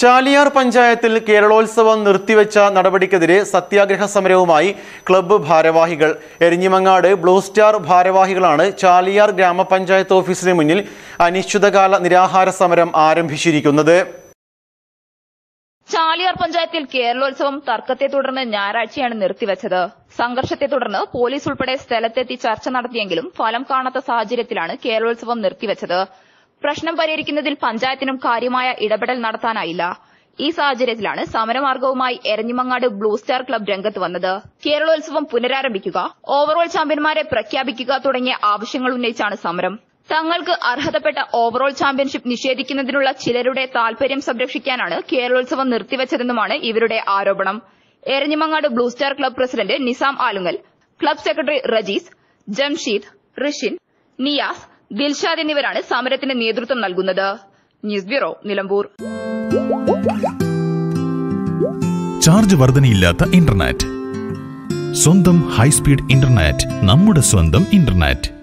ചാലിയാർ പഞ്ചായത്തിൽ കേരളോത്സവം നിർത്തിവെച്ച നടപടിക്കെതിരെ സത്യാഗ്രഹ സമരവുമായി ക്ലബ്ബ് ഭാരവാഹികൾ എരിഞ്ഞിമങ്ങാട് ബ്ലൂ സ്റ്റാർ ഭാരവാഹികളാണ് ചാലിയാർ ഗ്രാമപഞ്ചായത്ത് ഓഫീസിന് മുന്നിൽ അനിശ്ചിതകാല നിരാഹാര സമരം ആരംഭിച്ചിരിക്കുന്നത് ചാലിയാർ പഞ്ചായത്തിൽ കേരളോത്സവം തർക്കത്തെ തുടർന്ന് ഞായറാഴ്ചയാണ് നിർത്തിവച്ചത് സംഘർഷത്തെ തുടർന്ന് പോലീസ് ഉൾപ്പെടെ സ്ഥലത്തെത്തി ചർച്ച നടത്തിയെങ്കിലും ഫലം കാണാത്ത സാഹചര്യത്തിലാണ് കേരളോത്സവം നിർത്തിവച്ചത് പ്രശ്നം പരിഹരിക്കുന്നതിൽ പഞ്ചായത്തിനും കാര്യമായ ഇടപെടൽ നടത്താനായില്ല ഈ സാഹചര്യത്തിലാണ് സമരമാർഗവുമായി എരഞ്ഞിമങ്ങാട് ബ്ലൂ സ്റ്റാർ ക്ലബ് രംഗത്ത് വന്നത് കേരളോത്സവം പുനരാരംഭിക്കുക ഓവറോൾ ചാമ്പ്യന്മാരെ പ്രഖ്യാപിക്കുക തുടങ്ങിയ ആവശ്യങ്ങൾ ഉന്നയിച്ചാണ് സമരം തങ്ങൾക്ക് അർഹതപ്പെട്ട ഓവറോൾ ചാമ്പ്യൻഷിപ്പ് നിഷേധിക്കുന്നതിനുള്ള ചിലരുടെ താൽപര്യം സംരക്ഷിക്കാനാണ് കേരളോത്സവം നിർത്തിവച്ചതെന്നുമാണ് ഇവരുടെ ആരോപണം Eranjimangad blue star club president Nizam Alungal club secretary Rajees Jamsheed Rishin Niyas Dilshad എന്നിവരാണ് സമരത്തിന് നേതൃത്വം നൽകുന്നത് ന്യൂസ് ബ്യൂറോ നിലമ്പൂർ ചാർജ് വർധനയില്ലാത്ത ഇന്റർനെറ്റ് സ്വന്തം ഹൈസ്പീഡ് ഇന്റർനെറ്റ് നമ്മുടെ സ്വന്തം ഇന്റർനെറ്റ്